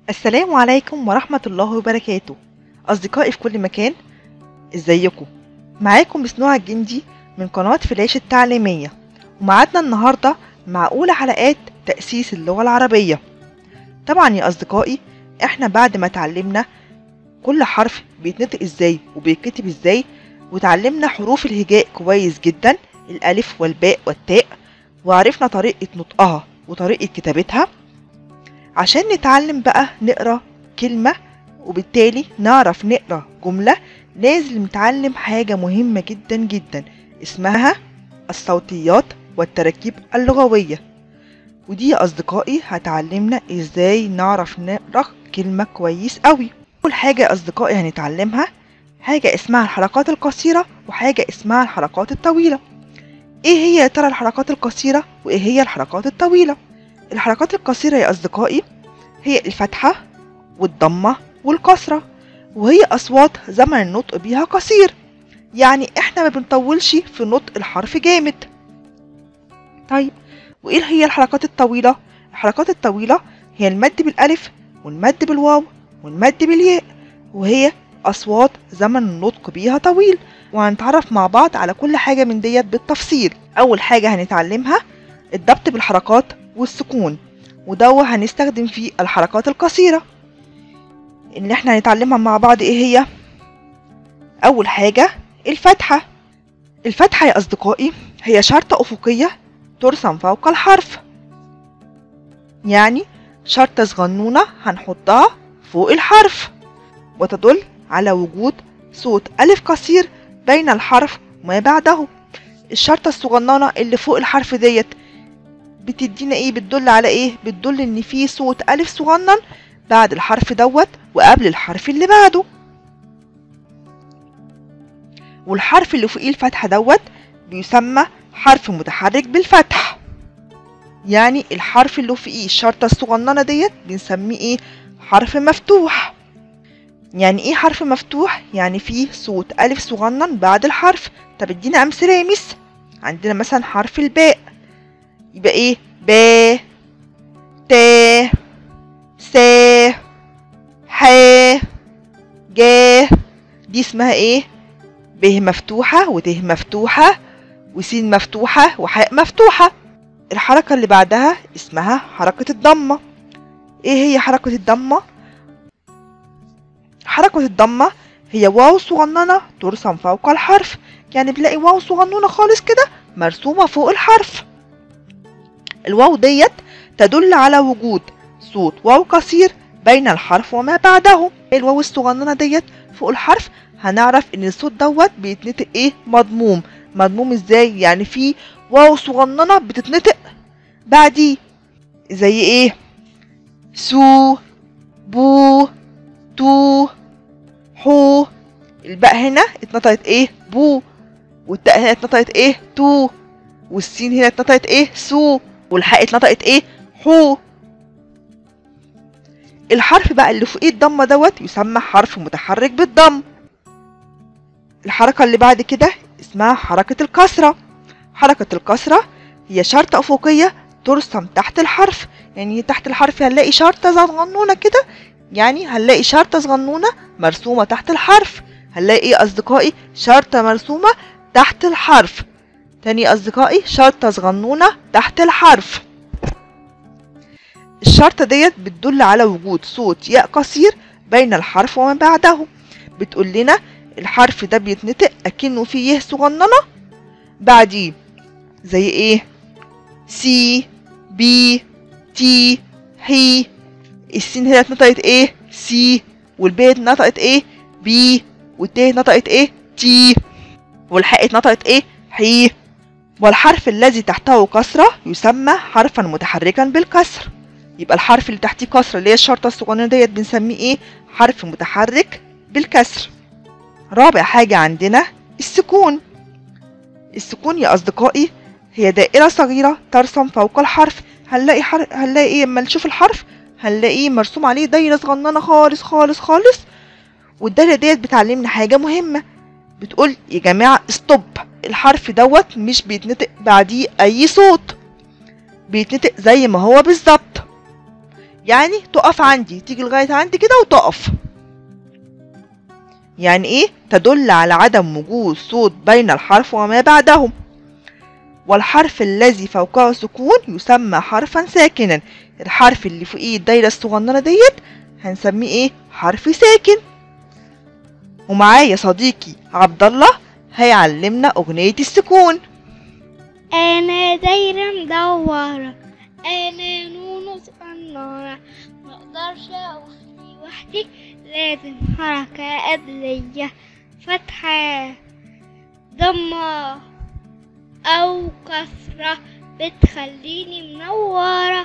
السلام عليكم ورحمة الله وبركاته أصدقائي في كل مكان ازيكم معاكم بسنوع الجندي من قناة فلاش التعليمية ومعادنا النهاردة مع أولى حلقات تأسيس اللغة العربية طبعا يا أصدقائي احنا بعد ما اتعلمنا كل حرف بيتنطق ازاي وبيتكتب ازاي وتعلمنا حروف الهجاء كويس جدا الألف والباء والتاء وعرفنا طريقة نطقها وطريقة كتابتها عشان نتعلم بقى نقرا كلمة وبالتالي نعرف نقرا جملة لازم نتعلم حاجة مهمة جدا جدا اسمها الصوتيات والتراكيب اللغوية ودي يا أصدقائي هتعلمنا ازاي نعرف نقرا كلمة كويس قوي أول حاجة يا أصدقائي هنتعلمها حاجة اسمها الحركات القصيرة وحاجة اسمها الحركات الطويلة ايه هي يا ترى الحركات القصيرة وايه هي الحركات الطويلة الحركات القصيرة يا أصدقائي هي الفتحة والضمة والكسرة وهي أصوات زمن النطق بيها قصير يعني احنا ما بنطولش في نطق الحرف جامد طيب وإيه هي الحركات الطويلة؟ الحركات الطويلة هي المد بالألف والمد بالواو والمد بالياء وهي أصوات زمن النطق بيها طويل وهنتعرف مع بعض على كل حاجة من ديت بالتفصيل أول حاجة هنتعلمها الضبط بالحركات والسكون وده هنستخدم فيه الحركات القصيرة اللي احنا هنتعلمها مع بعض ايه هي أول حاجة الفتحة الفتحة يا أصدقائي هي شرطة أفقية ترسم فوق الحرف يعني شرطة صغنونة هنحطها فوق الحرف وتدل على وجود صوت ألف قصير بين الحرف وما بعده الشرطة الصغننة اللي فوق الحرف ديت بتدينا ايه بتدل على ايه بتدل ان في صوت ألف صغنن بعد الحرف دوت وقبل الحرف اللي بعده والحرف اللي فوقيه الفتحة دوت بيسمى حرف متحرك بالفتح يعني الحرف اللي فوقيه الشرطة الصغننة ديت بنسميه ايه حرف مفتوح يعني ايه حرف مفتوح يعني فيه صوت ألف صغنن بعد الحرف طب ادينا أمثلة يا مس عندنا مثلا حرف الباء يبقى ايه با تا سا ح جا دي اسمها ايه ب مفتوحة وت مفتوحة وسين مفتوحة وحاء مفتوحة الحركة اللي بعدها اسمها حركة الضمة ايه هي حركة الضمة حركة الضمة هي واو صغننة ترسم فوق الحرف يعني بنلاقي واو صغنونة خالص كده مرسومة فوق الحرف الواو ديت تدل على وجود صوت واو قصير بين الحرف وما بعده الواو الصغننة ديت فوق الحرف هنعرف ان الصوت دوت بيتنطق ايه مضموم مضموم ازاي يعني في واو صغننة بتتنطق بعديه زي ايه سو بو تو حو الباء هنا اتنطقت ايه بو والتاء هنا اتنطقت ايه تو والسين هنا اتنطقت ايه سو والحاء اتنطقت ايه حو الحرف بقى اللي فوقيه الضمه دوت يسمى حرف متحرك بالضم الحركه اللي بعد كده اسمها حركه الكسره حركه الكسره هي شرطه افقيه ترسم تحت الحرف يعني تحت الحرف هنلاقي شرطه صغنونه كده يعني هنلاقي شرطه صغنونه مرسومه تحت الحرف هنلاقي ايه اصدقائي شرطه مرسومه تحت الحرف تاني أصدقائي شرطة صغنونة تحت الحرف الشرطة ديت بتدل على وجود صوت ياء قصير بين الحرف وما بعده بتقول لنا الحرف ده بيتنطق أكنه فيه يه صغننة بعديه زي ايه سي بي تي هي السين هنا اتنطقت ايه سي والبي اتنطقت ايه بي والتي اتنطقت ايه تي والحاء اتنطقت ايه حي والحرف الذي تحته كسرة يسمى حرفا متحركا بالكسر يبقى الحرف اللي تحتيه كسرة اللي هي الشرطة الصغننة ديت بنسميه ايه حرف متحرك بالكسر رابع حاجة عندنا السكون السكون يا أصدقائي هي دائرة صغيرة ترسم فوق الحرف هنلاقي حر... هنلاقي ايه اما نشوف الحرف هنلاقيه مرسوم عليه دايرة صغننة خالص خالص خالص والدايرة ديت بتعلمنا حاجة مهمة بتقول يا جماعة ستوب الحرف دوت مش بيتنطق بعديه أي صوت بيتنطق زي ما هو بالظبط يعني تقف عندي تيجي لغاية عندي كده وتقف يعني ايه تدل على عدم وجود صوت بين الحرف وما بعده والحرف الذي فوقه سكون يسمى حرفا ساكنا الحرف اللي فوقيه الدايرة الصغننة ديت هنسميه ايه حرف ساكن ومعايا صديقي عبد الله هيعلمنا اغنية السكون أنا دايرة مدورة أنا نون صغننة مقدرش أقف لوحدي لازم حركة قبلية فتحة ضمة أو كسرة بتخليني منورة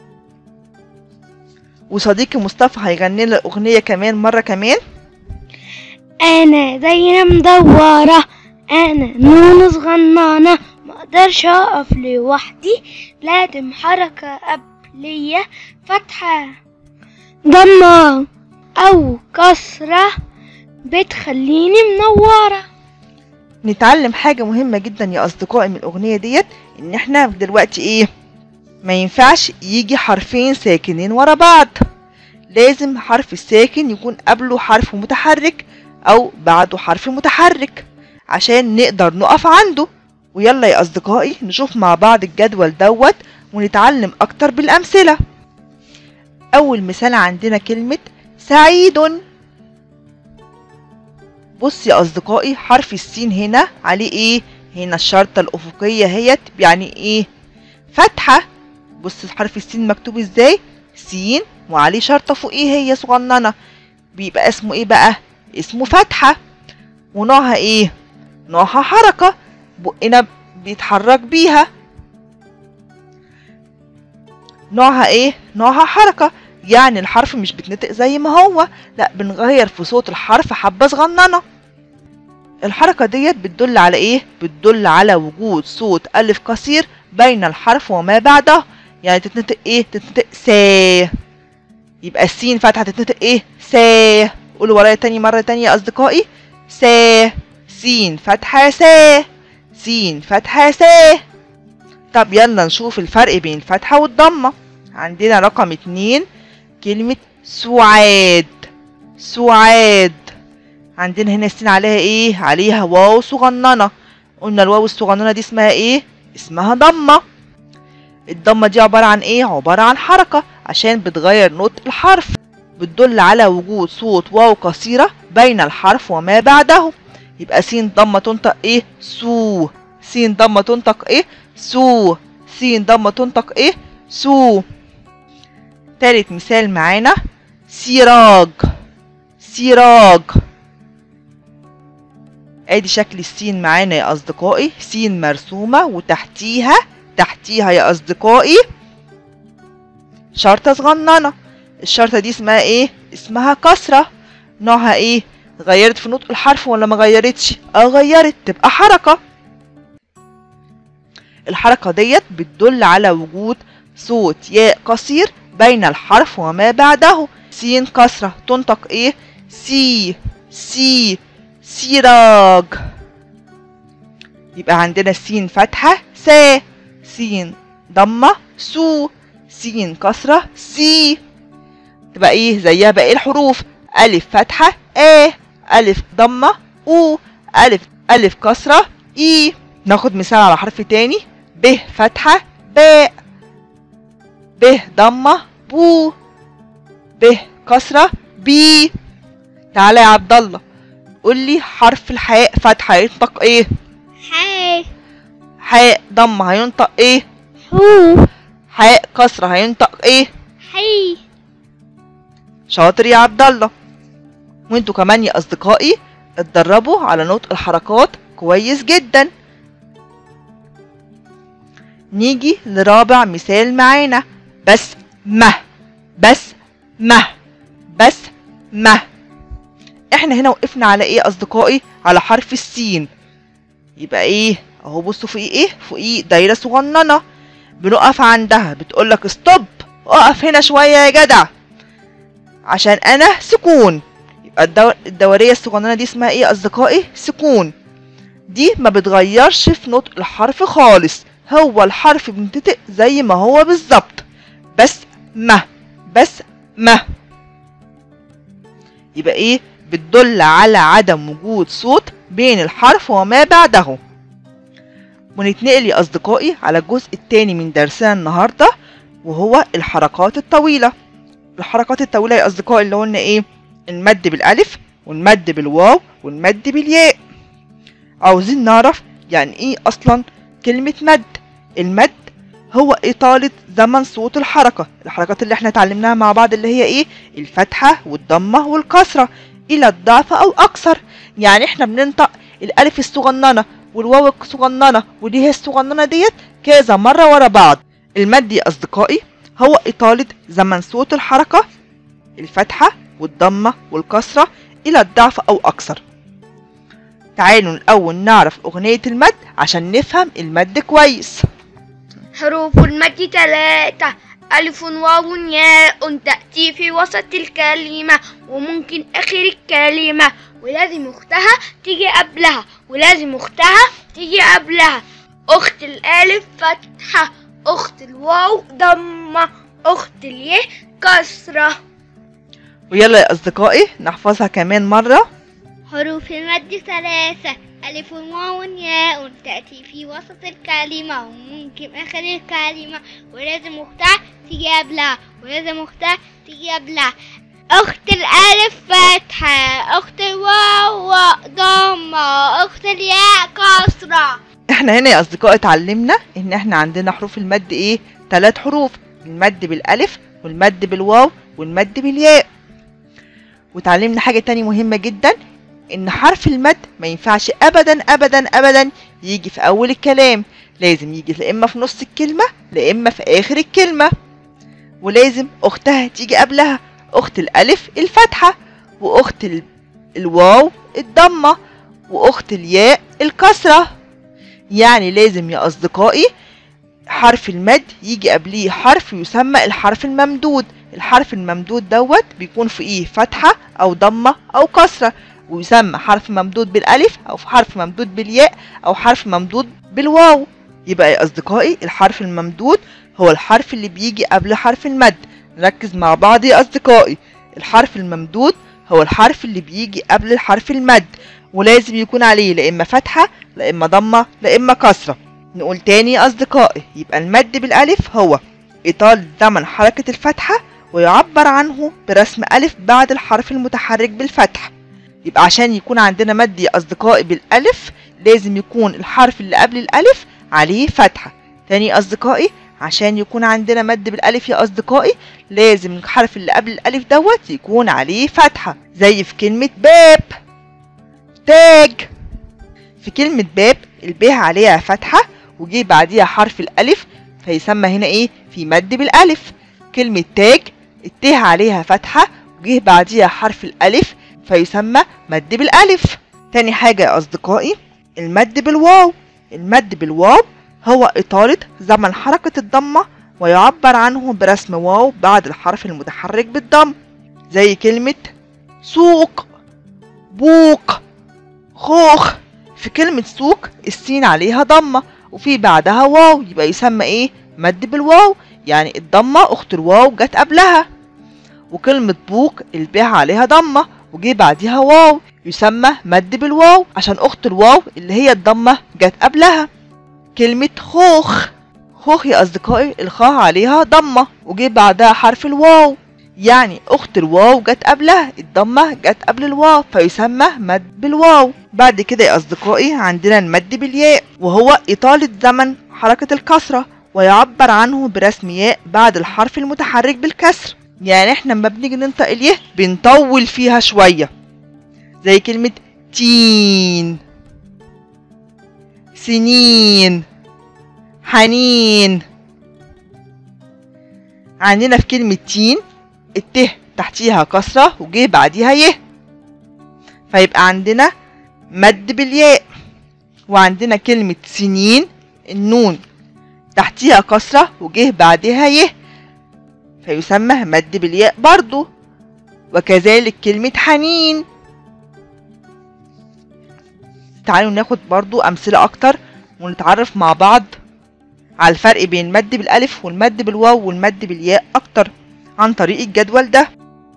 وصديقي مصطفى هيغني لنا الاغنية كمان مرة كمان أنا دايرة مدورة أنا نون صغننة مقدرش أقف لوحدي لازم حركة قبلية فتحة ضمة أو كسرة بتخليني منورة نتعلم حاجة مهمة جدا يا أصدقائي من الأغنية ديت إن إحنا دلوقتي إيه ما ينفعش يجي حرفين ساكنين ورا بعض لازم حرف الساكن يكون قبله حرف متحرك أو بعده حرف متحرك عشان نقدر نقف عنده ويلا يا أصدقائي نشوف مع بعض الجدول دوت ونتعلم أكتر بالأمثلة أول مثال عندنا كلمة سعيد بص يا أصدقائي حرف السين هنا عليه إيه هنا الشرطة الأفقية هيت يعني إيه فتحة بص حرف السين مكتوب إزاي سين وعليه شرطة فوقيه هي صغننة بيبقى اسمه إيه بقى اسمه فتحة ونوعها إيه نوعها حركة بقنا بيتحرك بيها نوعها ايه نوعها حركة يعني الحرف مش بتنطق زي ما هو لا بنغير في صوت الحرف حبة صغننة الحركة ديت بتدل على ايه بتدل على وجود صوت ألف قصير بين الحرف وما بعده يعني تتنطق ايه تتنطق سا يبقى السين فتحة تتنطق ايه سا قولوا ورايا تاني مرة تانية يا أصدقائي سا سين فتحة سا سين فتحة سا طب يلا نشوف الفرق بين الفتحة والضمة عندنا رقم اتنين كلمة سعاد سعاد عندنا هنا السين عليها ايه عليها واو صغننة قلنا الواو الصغننة دي اسمها ايه اسمها ضمة الضمة دي عبارة عن ايه عبارة عن حركة عشان بتغير نطق الحرف بتدل على وجود صوت واو قصيرة بين الحرف وما بعده يبقى سين ضمة تنطق ايه سو سين ضمة تنطق ايه سو سين ضمة تنطق ايه سو تالت مثال معانا سراج سراج ادي شكل السين معانا يا اصدقائي سين مرسومة وتحتيها تحتيها يا اصدقائي شرطة صغننة الشرطة دي اسمها ايه اسمها كسرة نوعها ايه غيرت في نطق الحرف ولا ما غيرتش اه غيرت تبقى حركة الحركة ديت بتدل على وجود صوت ياء قصير بين الحرف وما بعده سين كسرة تنطق ايه سي سي سيراج يبقى عندنا السين فتحة سا سين ضمة سو سين كسرة سي تبقى ايه زيها باقي الحروف ألف فتحة آ ألف ضمة أو ألف ألف كسرة إي ناخد مثال على حرف تاني ب فتحة باء ب ضمة بو ب كسرة بي تعالى يا عبد الله قول لي حرف الحاء فتحة ينطق ايه حي حاء ضمة هينطق ايه حو حاء كسرة هينطق ايه حي شاطر يا عبد الله وانتوا كمان يا اصدقائي اتدربوا على نطق الحركات كويس جدا نيجي لرابع مثال معانا بس مه بس مه بس مه احنا هنا وقفنا على ايه اصدقائي على حرف السين يبقى ايه اهو بصوا فوقيه ايه فوقيه دايره صغننه بنقف عندها بتقولك ستوب اقف هنا شويه يا جدع عشان انا سكون يبقى الدو... الدوريه الصغننه دي اسمها ايه يا اصدقائي سكون دي ما بتغيرش في نطق الحرف خالص هو الحرف بينطق زي ما هو بالظبط بس ما بس ما يبقى ايه بتدل على عدم وجود صوت بين الحرف وما بعده ونتنقل يا أصدقائي على الجزء التاني من درسنا النهاردة وهو الحركات الطويلة الحركات الطويلة يا أصدقائي اللي قلنا إيه المد بالألف والمد بالواو والمد بالياء عاوزين نعرف يعني إيه أصلا كلمة مد المد هو إطالة زمن صوت الحركة الحركات اللي احنا اتعلمناها مع بعض اللي هي إيه الفتحة والضمة والكسرة إلى الضعف أو أكثر يعني احنا بننطق الألف الصغننة والواو الصغننة واليه الصغننة ديت كذا مرة ورا بعض المد يا أصدقائي هو إطالة زمن صوت الحركة الفتحة والضمة والكسرة إلى الضعف أو أكثر تعالوا الأول نعرف أغنية المد عشان نفهم المد كويس حروف المد ثلاثة ألف واو ياء تأتي في وسط الكلمة وممكن آخر الكلمة ولازم أختها تيجي قبلها ولازم أختها تيجي قبلها أخت الألف فتحة أخت الواو ضمة أخت الياء كسرة ويلا يا أصدقائي نحفظها كمان مرة حروف المد ثلاثة ألف واو ياء تأتي في وسط الكلمة وممكن آخر الكلمة ولازم أختها تيجي قبلها ولازم أختها تيجي قبلها أخت الألف فتحة أخت الواو ضمة أخت الياء كسرة احنا هنا يا أصدقائي اتعلمنا إن احنا عندنا حروف المد إيه تلات حروف المد بالألف والمد بالواو والمد بالياء وتعلمنا حاجة تاني مهمة جدا إن حرف المد ما ينفعش أبدا أبدا أبدا يجي في أول الكلام لازم يجي لا إما في نص الكلمة لا إما في آخر الكلمة ولازم أختها تيجي قبلها أخت الألف الفتحة وأخت ال- الواو الضمة وأخت الياء الكسرة يعني لازم يا أصدقائي حرف المد يجي قبليه حرف يسمى الحرف الممدود الحرف الممدود دوت بيكون فوقيه فتحة أو ضمة أو كسرة ويسمى حرف ممدود بالألف أو حرف ممدود بالياء أو حرف ممدود بالواو يبقى يا أصدقائي الحرف الممدود هو الحرف اللي بيجي قبل حرف المد نركز مع بعض يا أصدقائي الحرف الممدود هو الحرف اللي بيجي قبل الحرف المد ولازم يكون عليه لا إما فتحة لا إما ضمة لا إما كسرة نقول تاني يا أصدقائي يبقى المد بالألف هو إطالة زمن حركة الفتحة ويعبر عنه برسم ألف بعد الحرف المتحرك بالفتح يبقى عشان يكون عندنا مد يا أصدقائي بالألف لازم يكون الحرف اللي قبل الألف عليه فتحة تاني يا أصدقائي عشان يكون عندنا مد بالألف يا أصدقائي لازم الحرف اللي قبل الألف دوت يكون عليه فتحة زي في كلمة باب تاج في كلمة باب الب عليها فتحة وجي بعديها حرف الألف فيسمى هنا إيه في مد بالألف كلمة تاج الت عليها فتحة وجه بعديها حرف الألف فيسمى مد بالألف تاني حاجة يا أصدقائي المد بالواو المد بالواو هو إطالة زمن حركة الضمة ويعبر عنه برسم واو بعد الحرف المتحرك بالضم زي كلمة سوق بوق خوخ في كلمة سوق السين عليها ضمة وفي بعدها واو يبقى يسمى ايه مد بالواو يعني الضمة اخت الواو جت قبلها وكلمة بوق الباء عليها ضمة وجي بعديها واو يسمى مد بالواو عشان اخت الواو اللي هي الضمة جت قبلها كلمة خوخ خوخ يا أصدقائي الخاء عليها ضمة وجي بعدها حرف الواو يعني أخت الواو جت قبلها الضمة جت قبل الواو فيسمى مد بالواو بعد كده يا أصدقائي عندنا المد بالياء وهو إطالة زمن حركة الكسرة ويعبر عنه برسم ياء بعد الحرف المتحرك بالكسر يعني احنا لما بنيجي ننطق اليه بنطول فيها شوية زي كلمة تين سنين حنين عندنا في كلمة تين الت تحتيها كسرة وجه بعديها يه فيبقى عندنا مد بالياء وعندنا كلمة سنين النون تحتيها كسرة وجه بعدها يه فيسمى مد بالياء برضو وكذلك كلمة حنين تعالوا ناخد برضو أمثلة أكتر ونتعرف مع بعض على الفرق بين المد بالألف والمد بالواو والمد بالياء أكتر عن طريق الجدول ده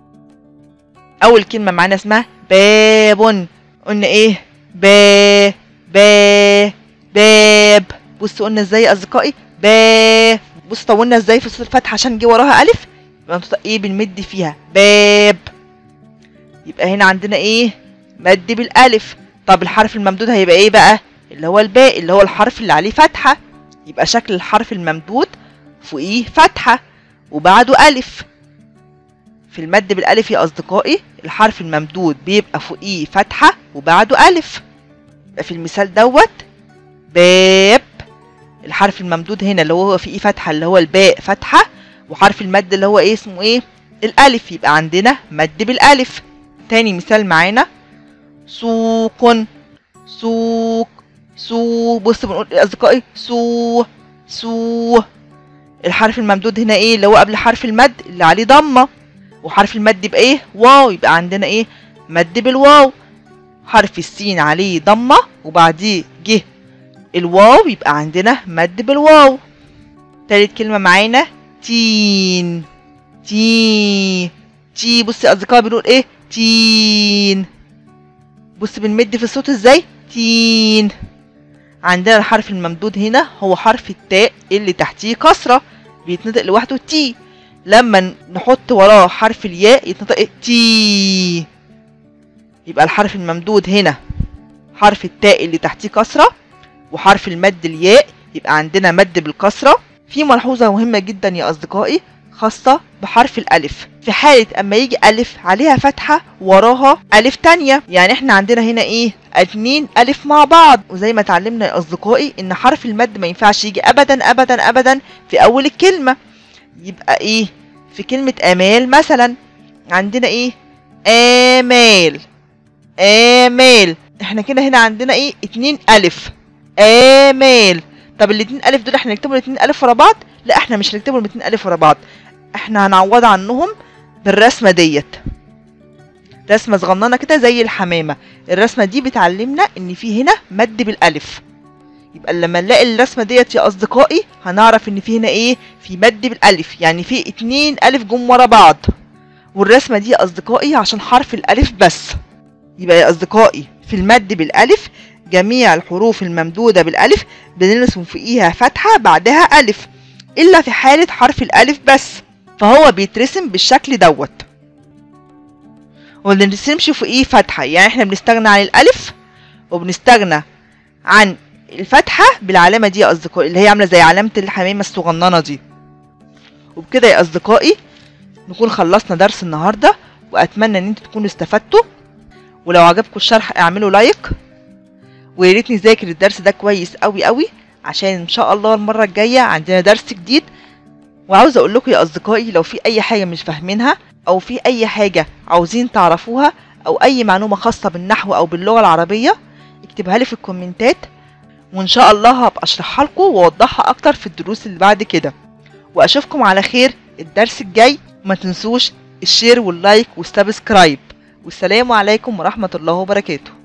اول كلمه معانا اسمها باب قلنا ايه با با باب بصوا قلنا ازاي يا اصدقائي با بصوا طولنا ازاي في صوت الفتحه عشان جه وراها الف يبقى ننطق ايه بنمد فيها باب يبقى هنا عندنا ايه مد بالالف طب الحرف الممدود هيبقى ايه بقى اللي هو الباء اللي هو الحرف اللي عليه فتحه يبقى شكل الحرف الممدود فوقيه فتحه وبعده الف في المد بالالف يا اصدقائي الحرف الممدود بيبقى فوقيه فتحه وبعده الف يبقى في المثال دوت باب الحرف الممدود هنا اللي هو فيه فتحه اللي هو الباء فتحه وحرف المد اللي هو ايه اسمه ايه الالف يبقى عندنا مد بالالف تاني مثال معانا سوق سوق سو بص بنقول يا اصدقائي سو سو الحرف الممدود هنا ايه اللي هو قبل حرف المد اللي عليه ضمه وحرف المد يبقى ايه واو يبقى عندنا ايه مد بالواو حرف السين عليه ضمه وبعديه جه الواو يبقى عندنا مد بالواو تالت كلمه معانا تين تي تي بص يا اصدقائي بنقول ايه تين بص بنمد في الصوت ازاي تين عندنا الحرف الممدود هنا هو حرف التاء اللي تحتيه كسرة بيتنطق لوحده تي لما نحط وراه حرف الياء يتنطق إيه؟ تي يبقى الحرف الممدود هنا حرف التاء اللي تحتيه كسرة وحرف المد الياء يبقى عندنا مد بالكسرة في ملحوظة مهمة جدا يا أصدقائي خاصة بحرف الألف في حالة أما يجي ألف عليها فتحة وراها ألف تانية يعني احنا عندنا هنا ايه اتنين ألف مع بعض وزي ما اتعلمنا يا أصدقائي إن حرف المد ما ينفعش يجي أبدا أبدا أبدا في أول الكلمة يبقى ايه في كلمة آمال مثلا عندنا ايه آمال آمال احنا كده هنا عندنا ايه اتنين ألف آمال طب الاتنين ألف دول احنا نكتبهم الاتنين ألف ورا بعض لا احنا مش هنكتبهم الاتنين ألف ورا بعض احنا هنعوض عنهم بالرسمة ديت رسمة صغننة كده زي الحمامة الرسمة دي بتعلمنا ان في هنا مد بالالف يبقى لما نلاقي الرسمة ديت يا اصدقائي هنعرف ان في هنا ايه في مد بالالف يعني في اتنين الف جم ورا بعض والرسمة دي يا اصدقائي عشان حرف الالف بس يبقى يا اصدقائي في المد بالالف جميع الحروف الممدودة بالالف بنرسم فوقيها فتحة بعدها الف الا في حالة حرف الالف بس فهو بيترسم بالشكل دوت وما بنرسمش فوقيه فتحة يعني احنا بنستغنى عن الألف وبنستغنى عن الفتحة بالعلامة دي يا أصدقائي اللي هي عاملة زي علامة الحمامة الصغننة دي وبكده يا أصدقائي نكون خلصنا درس النهاردة وأتمنى إن انتوا تكونوا استفدتوا ولو عجبكم الشرح اعملوا لايك ويا ريت نذاكر الدرس ده كويس قوي قوي عشان ان شاء الله المرة الجاية عندنا درس جديد وعاوزة اقول لكم يا اصدقائي لو في اي حاجة مش فاهمينها او في اي حاجة عاوزين تعرفوها او اي معلومة خاصة بالنحو او باللغة العربية اكتبها لي في الكومنتات وان شاء الله هبقى اشرحها لكم واوضحها اكتر في الدروس اللي بعد كده واشوفكم على خير الدرس الجاي وما تنسوش الشير واللايك والسبسكرايب والسلام عليكم ورحمة الله وبركاته